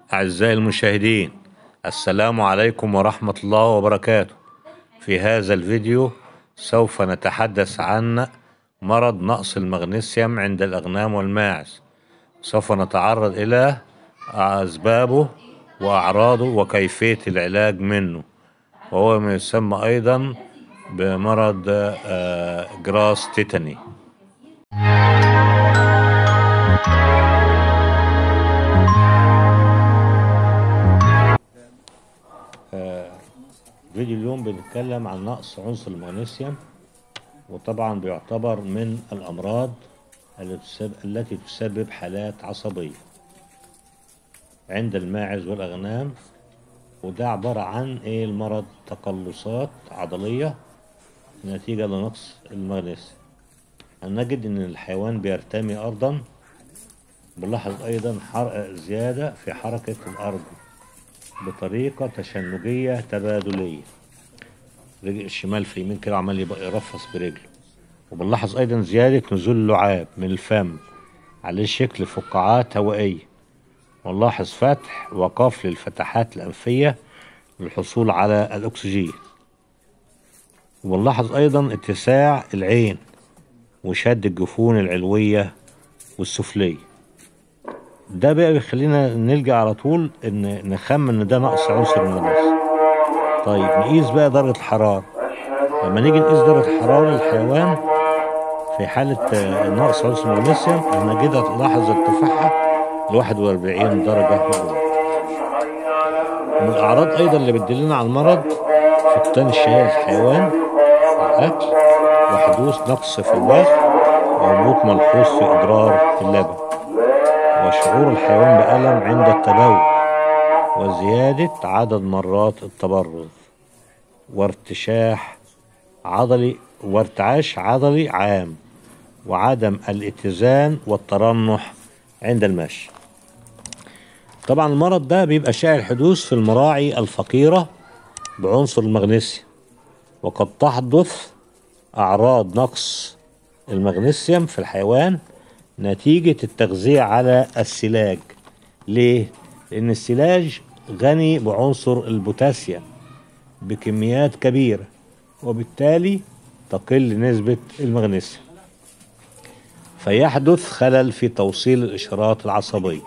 أعزائي المشاهدين السلام عليكم ورحمة الله وبركاته في هذا الفيديو سوف نتحدث عن مرض نقص المغنيسيوم عند الأغنام والماعز سوف نتعرض إلى أسبابه وأعراضه وكيفية العلاج منه وهو ما يسمى أيضا بمرض آه، جراس تيتاني فيديو اليوم بنتكلم عن نقص عنصر المغنيسيوم وطبعا بيعتبر من الأمراض التي تسبب, التي تسبب حالات عصبية عند الماعز والأغنام وده عبارة عن ايه المرض تقلصات عضلية نتيجة لنقص المغنيسيوم هنجد ان الحيوان بيرتمي أرضا بنلاحظ أيضا حرق زيادة في حركة الأرض بطريقة تشنجية تبادلية رجل الشمال في يمين كده عمال يبقى يرفص برجله وبنلاحظ أيضا زيادة نزول اللعاب من الفم عليه شكل فقاعات هوائية ونلاحظ فتح وقفل الفتحات الأنفية للحصول على الأكسجين ونلاحظ أيضا اتساع العين وشد الجفون العلوية والسفلية ده بقى بيخلينا نلجأ على طول ان نخمن ان ده نقص عنصر المغنيسيوم طيب نقيس بقى درجة الحرارة لما نيجي نقيس درجة الحرارة للحيوان في حالة آه، نقص عنصر المغنيسيوم هنجدها تلاحظ ارتفاعها ل 41 درجة مئوية من الأعراض أيضا اللي بتدلنا على المرض فقدان الشهية للحيوان الأكل وحدوث نقص في الوزن وهبوط ملحوظ في إدرار اللبن وشعور الحيوان بألم عند التبول وزيادة عدد مرات التبرز وارتشاح عضلي وارتعاش عضلي عام وعدم الاتزان والترنح عند المشي طبعا المرض ده بيبقى شائع الحدوث في المراعي الفقيرة بعنصر المغنيسيوم وقد تحدث أعراض نقص المغنيسيوم في الحيوان نتيجة التغذية على السلاج ليه؟ لأن السلاج غني بعنصر البوتاسيوم بكميات كبيرة وبالتالي تقل نسبة المغنيسيوم فيحدث خلل في توصيل الإشارات العصبية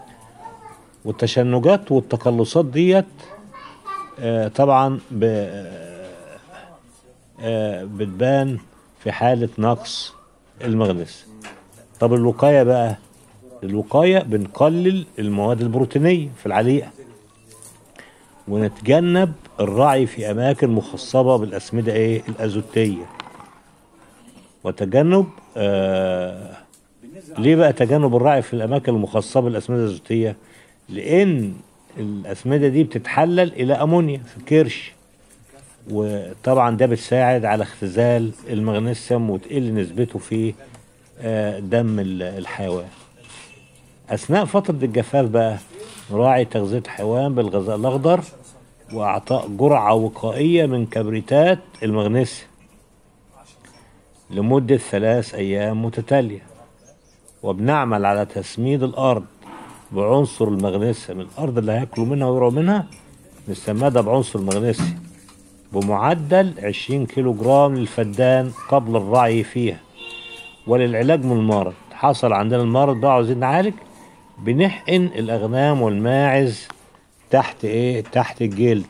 والتشنجات والتقلصات ديت آه، طبعا ب- آه، بتبان في حالة نقص المغنيسيوم طب الوقاية بقى الوقاية بنقلل المواد البروتينية في العليقة ونتجنب الرعي في أماكن مخصبة بالأسمدة إيه الأزوتية وتجنب آه ليه بقى تجنب الرعي في الأماكن المخصبة بالأسمدة الأزوتية لأن الأسمدة دي بتتحلل إلى أمونيا في الكرش وطبعا ده بتساعد على اختزال المغنيسيوم وتقل نسبته في آه، دم ال- الحيوان أثناء فترة الجفاف بقى نراعي تغذية الحيوان بالغذاء الأخضر وإعطاء جرعة وقائية من كبريتات المغنيسيوم لمدة ثلاث أيام متتالية وبنعمل على تسميد الأرض بعنصر المغنيسيوم الأرض اللي هياكلوا منها ويرعوا منها نستمدها بعنصر المغنيسيوم بمعدل 20 كيلو جرام للفدان قبل الرعي فيها وللعلاج من المرض حصل عندنا المرض بقى عاوزين نعالج بنحقن الأغنام والماعز تحت إيه تحت الجلد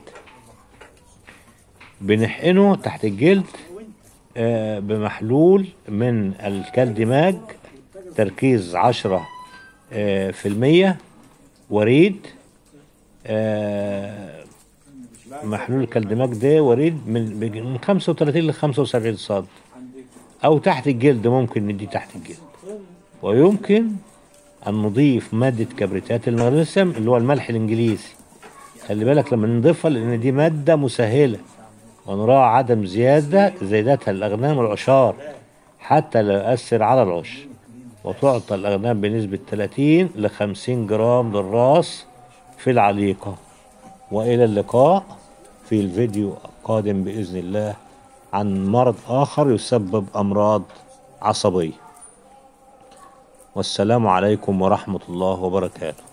بنحقنه تحت الجلد آه بمحلول من الكالدماج تركيز عشرة آه في المية وريد آه محلول الكالدماج ده وريد من من 35 ل 75 صاد او تحت الجلد ممكن ندي تحت الجلد ويمكن ان نضيف مادة كبريتات المغنيسيوم اللي هو الملح الانجليزي خلي بالك لما نضيفها لان دي مادة مسهلة ونراعي عدم زيادة زيادتها للاغنام والعشار حتى لا يؤثر على العشر وتعطى الاغنام بنسبة 30 ل 50 جرام للراس في العليقة والى اللقاء في الفيديو القادم باذن الله عن مرض آخر يسبب أمراض عصبية والسلام عليكم ورحمة الله وبركاته